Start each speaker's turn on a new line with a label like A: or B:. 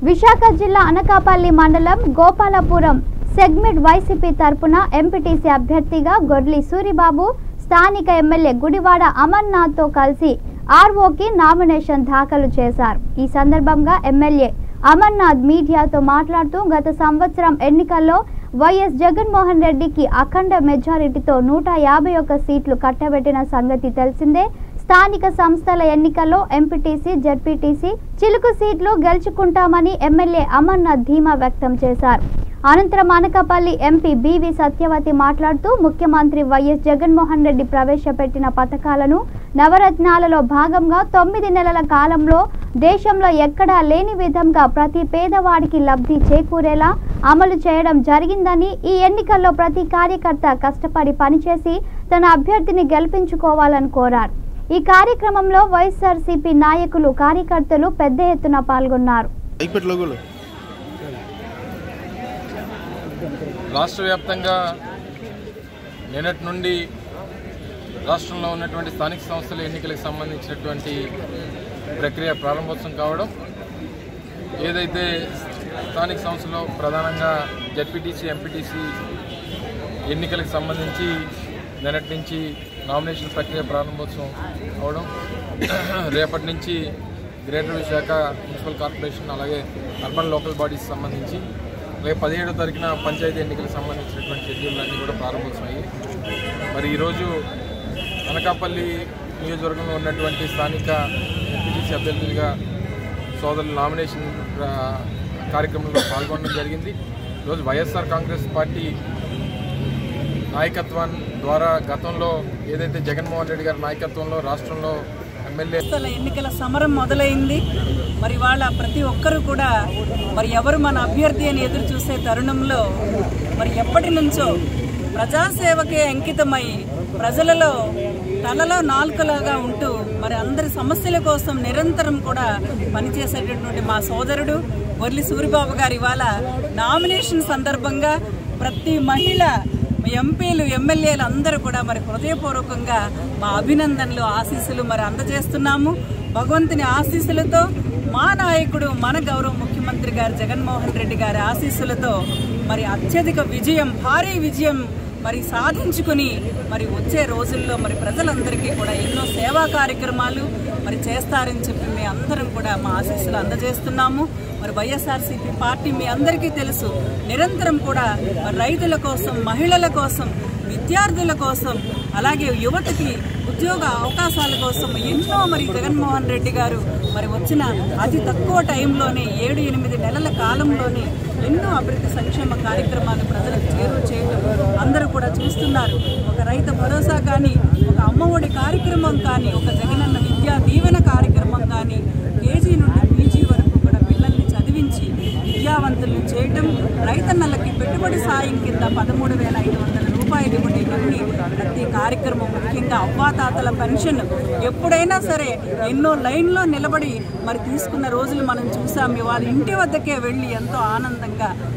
A: విశాఖ జిల్లా అనకాపల్లి మండలం Gopalapuram segment YCP తరపున ఎంపీటీసీ అభ్యర్థిగా గొర్లి సూరిబాబు స్థానిక ఎమ్మెల్యే గుడివాడ అమర్నాథ్తో కలిసి ఆర్ఓకి నామినేషన్ దాఖలు చేశారు ఈ సందర్భంగా ఎమ్మెల్యే అమర్నాథ్ మీడియాతో మాట్లాడుతూ గత సంవత్సరం ఎన్నికల్లో వైఎస్ జగన్మోహన్ రెడ్డికి అఖండ మెజారిటీతో నూట యాభై ఒక్క సీట్లు కట్టబెట్టిన సంగతి తెలిసిందే స్థానిక సంస్థల ఎన్నికల్లో ఎంపీటీసీ జడ్పీటీసీ చిలుకు సీట్లు గెలుచుకుంటామని ఎమ్మెల్యే అమర్నాథ్ ధీమా వ్యక్తం చేశారు అనంతరం అనకాపల్లి ఎంపీ బివి సత్యవతి మాట్లాడుతూ ముఖ్యమంత్రి వైఎస్ జగన్మోహన్ రెడ్డి ప్రవేశపెట్టిన పథకాలను నవరత్నాలలో భాగంగా తొమ్మిది నెలల కాలంలో దేశంలో ఎక్కడా లేని విధంగా ప్రతి పేదవాడికి లబ్ధి చేకూరేలా అమలు చేయడం జరిగిందని ఈ ఎన్నికల్లో ప్రతి కార్యకర్త కష్టపడి పనిచేసి తన అభ్యర్థిని గెలిపించుకోవాలని కోరారు ఈ కార్యక్రమంలో వైఎస్ఆర్సీపీ నాయకులు కార్యకర్తలు పెద్ద ఎత్తున పాల్గొన్నారు
B: ఐపెట్ లోగోలు
C: రాష్ట్ర వ్యాప్తంగా నిన్నటి నుండి రాష్ట్రంలో ఉన్నటువంటి స్థానిక సంస్థల ఎన్నికలకు సంబంధించినటువంటి ప్రక్రియ ప్రారంభోత్సవం కావడం ఏదైతే స్థానిక సంస్థలో ప్రధానంగా జడ్పీటీసీ ఎంపీటీసీ ఎన్నికలకు సంబంధించి నిన్నటి నుంచి నామినేషన్ ప్రక్రియ ప్రారంభోత్సవం అవడం రేపటి నుంచి గ్రేటర్ విశాఖ మున్సిపల్ కార్పొరేషన్ అలాగే అర్బన్ లోకల్ బాడీస్ సంబంధించి రేపు పదిహేడో తారీఖున పంచాయతీ ఎన్నికలకు సంబంధించినటువంటి షెడ్యూల్ అన్నీ కూడా ప్రారంభోత్సవమయ్యాయి మరి ఈరోజు అనకాపల్లి నియోజకవర్గంలో ఉన్నటువంటి స్థానిక ఎంపీటీసీ అభ్యర్థులుగా సోదరులు నామినేషన్ ఆ, కార్యక్రమంలో పాల్గొనడం జరిగింది ఈరోజు వైఎస్ఆర్ కాంగ్రెస్ పార్టీ నాయకత్వం ద్వారా గతంలో ఏదైతే జగన్మోహన్ రెడ్డి గారి నాయకత్వంలో రాష్ట్రంలో ఎమ్మెల్యే
D: సంస్థల ఎన్నికల సమరం మొదలైంది మరి వాళ్ళ ప్రతి ఒక్కరు కూడా మరి ఎవరు మన అభ్యర్థి అని ఎదురు చూసే తరుణంలో మరి ఎప్పటి నుంచో ప్రజాసేవకే అంకితమై ప్రజలలో తలలో నాలుకలాగా ఉంటూ మరి అందరి సమస్యల కోసం నిరంతరం కూడా పనిచేసేటటువంటి మా సోదరుడు వర్లి సూరిబాబు గారు ఇవాళ నామినేషన్ సందర్భంగా ప్రతి మహిళ ఎంపీలు ఎమ్మెల్యేలు అందరూ కూడా మరి హృదయపూర్వకంగా మా అభినందనలు ఆశీస్సులు మరి అందజేస్తున్నాము భగవంతుని ఆశీస్సులతో మా నాయకుడు మన గౌరవ ముఖ్యమంత్రి గారు జగన్మోహన్ రెడ్డి గారి ఆశీస్సులతో మరి అత్యధిక విజయం భారీ విజయం మరి సాధించుకుని మరి వచ్చే రోజుల్లో మరి ప్రజలందరికీ కూడా ఎన్నో సేవా కార్యక్రమాలు మరి చేస్తారని చెప్పి మీ అందరం కూడా మా ఆశీస్సులు అందజేస్తున్నాము మరి వైఎస్ఆర్సీపీ పార్టీ మీ అందరికీ తెలుసు నిరంతరం కూడా మరి రైతుల కోసం మహిళల కోసం విద్యార్థుల కోసం అలాగే యువతకి ఉద్యోగ అవకాశాల కోసం ఎన్నో మరి జగన్మోహన్ రెడ్డి గారు మరి వచ్చిన అతి తక్కువ టైంలోనే ఏడు ఎనిమిది నెలల కాలంలోనే ఎన్నో అభివృద్ధి సంక్షేమ కార్యక్రమాలు ప్రజలకు చేరువ చేయడం అందరూ కూడా చూస్తున్నారు ఒక రైతు భరోసా కానీ ఒక అమ్మఒడి కార్యక్రమం కానీ ఒక జగనన్న విద్యా దీవెన కార్యక్రమం కానీ కేజీ నుండి పీజీ వరకు కూడా పిల్లల్ని చదివించి విద్యావంతుల్ని చేయటం రైతన్నలకి పెట్టుబడి సాయం కింద పదమూడు వేల ఐదు వందల రూపాయలు ఇవ్వడం ఇవన్నీ ప్రతి కార్యక్రమం ముఖ్యంగా అవ్వాతాతల పెన్షన్ ఎప్పుడైనా సరే ఎన్నో లైన్లో నిలబడి మరి తీసుకున్న రోజులు మనం చూసాం వాళ్ళ ఇంటి వద్దకే వెళ్ళి ఎంతో ఆనందంగా